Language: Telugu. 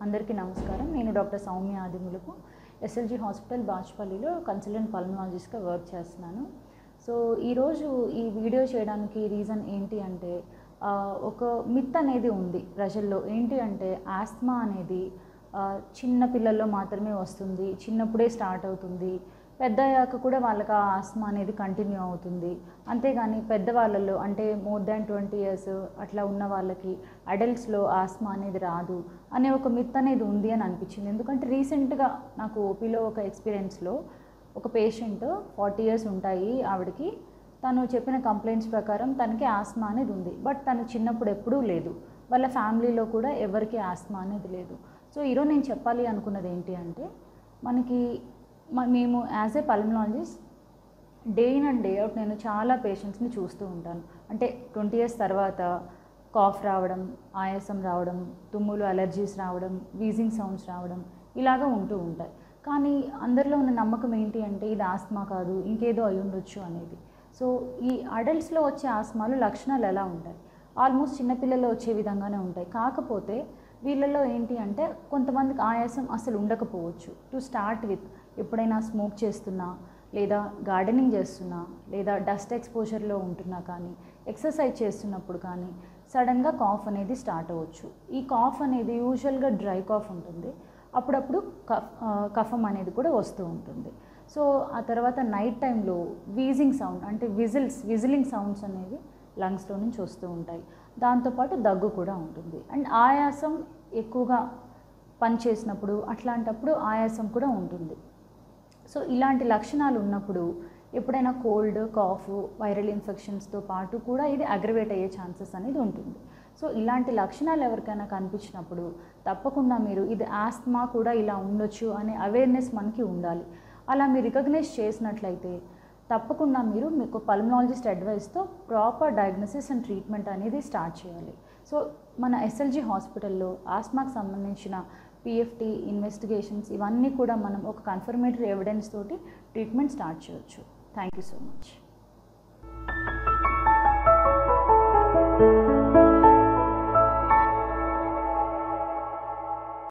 అందరికీ నమస్కారం నేను డాక్టర్ సౌమ్య ఆదిములకు ఎస్ఎల్జి హాస్పిటల్ బాచ్పల్లిలో కన్సల్టెంట్ పల్మనాలజిస్ట్గా వర్క్ చేస్తున్నాను సో ఈరోజు ఈ వీడియో చేయడానికి రీజన్ ఏంటి అంటే ఆ, ఒక మిత్ అనేది ఉంది ప్రజల్లో ఏంటి అంటే ఆస్మా అనేది ఆ, చిన్న పిల్లల్లో మాత్రమే వస్తుంది చిన్నప్పుడే స్టార్ట్ అవుతుంది పెద్ద అయ్యాక కూడా వాళ్ళకి ఆ ఆస్మా అనేది కంటిన్యూ అవుతుంది అంతేగాని పెద్దవాళ్ళలో అంటే మోర్ దాన్ ట్వంటీ ఇయర్స్ అట్లా ఉన్న వాళ్ళకి అడల్ట్స్లో ఆస్మా అనేది రాదు అనే ఒక మిత్ అనేది ఉంది అని అనిపించింది ఎందుకంటే రీసెంట్గా నాకు ఓపీలో ఒక ఎక్స్పీరియన్స్లో ఒక పేషెంట్ ఫార్టీ ఇయర్స్ ఉంటాయి ఆవిడకి తను చెప్పిన కంప్లైంట్స్ ప్రకారం తనకి ఆస్మా అనేది ఉంది బట్ తను చిన్నప్పుడు ఎప్పుడూ లేదు వాళ్ళ ఫ్యామిలీలో కూడా ఎవరికి ఆస్మా అనేది లేదు సో ఈరోజు నేను చెప్పాలి అనుకున్నది ఏంటి అంటే మనకి మ- మేము as a pulmonologist day in and day out నేను చాలా పేషెంట్స్ని చూస్తూ ఉంటాను అంటే ట్వంటీ ఇయర్స్ తర్వాత కాఫ్ రావడం ఆయాసం రావడం తుమ్ములు అలర్జీస్ రావడం వీజింగ్ సౌండ్స్ రావడం ఇలాగా ఉంటూ ఉంటాయి కానీ అందరిలో ఉన్న నమ్మకం ఏంటి అంటే ఇది ఆస్మా కాదు ఇంకేదో అయి ఉండొచ్చు అనేది సో ఈ అడల్ట్స్లో వచ్చే ఆస్మాలు లక్షణాలు ఎలా ఉంటాయి ఆల్మోస్ట్ చిన్నపిల్లల్లో వచ్చే విధంగానే ఉంటాయి కాకపోతే వీళ్ళలో ఏంటి అంటే కొంతమందికి ఆయాసం అసలు ఉండకపోవచ్చు టు స్టార్ట్ విత్ ఎప్పుడైనా స్మోక్ చేస్తున్నా లేదా గార్డెనింగ్ చేస్తున్నా లేదా డస్ట్ ఎక్స్పోజర్లో ఉంటున్నా కానీ ఎక్సర్సైజ్ చేస్తున్నప్పుడు కానీ సడన్గా కాఫ్ అనేది స్టార్ట్ అవ్వచ్చు ఈ కాఫ్ అనేది యూజువల్గా డ్రై కాఫ్ ఉంటుంది అప్పుడప్పుడు కఫ్ ఆ, కఫం అనేది కూడా వస్తూ ఉంటుంది సో ఆ తర్వాత నైట్ టైంలో వీజింగ్ సౌండ్ అంటే విజిల్స్ విజిలింగ్ సౌండ్స్ అనేవి లంగ్స్లో నుంచి వస్తూ ఉంటాయి దాంతోపాటు దగ్గు కూడా ఉంటుంది అండ్ ఆయాసం ఎక్కువగా పని చేసినప్పుడు అట్లాంటప్పుడు ఆయాసం కూడా ఉంటుంది సో ఇలాంటి లక్షణాలు ఉన్నప్పుడు ఎప్పుడైనా కోల్డ్ కాఫ్ వైరల్ ఇన్ఫెక్షన్స్తో పాటు కూడా ఇది అగ్రవేట్ అయ్యే ఛాన్సెస్ అనేది ఉంటుంది సో ఇలాంటి లక్షణాలు ఎవరికైనా కనిపించినప్పుడు తప్పకుండా మీరు ఇది ఆస్మా కూడా ఇలా ఉండొచ్చు అనే అవేర్నెస్ మనకి ఉండాలి అలా మీరు రికగ్నైజ్ చేసినట్లయితే తప్పకుండా మీరు మీకు పల్మనాలజిస్ట్ అడ్వైస్తో ప్రాపర్ డయాగ్నోసిస్ అండ్ ట్రీట్మెంట్ అనేది స్టార్ట్ చేయాలి సో మన ఎస్ఎల్జి హాస్పిటల్లో ఆస్మాకి సంబంధించిన పిఎఫ్టీ ఇన్వెస్టిగేషన్స్ ఇవన్నీ కూడా మనం ఒక కన్ఫర్మేటరీ ఎవిడెన్స్ తోటి ట్రీట్మెంట్ స్టార్ట్ చేయొచ్చు థ్యాంక్ యూ సో మచ్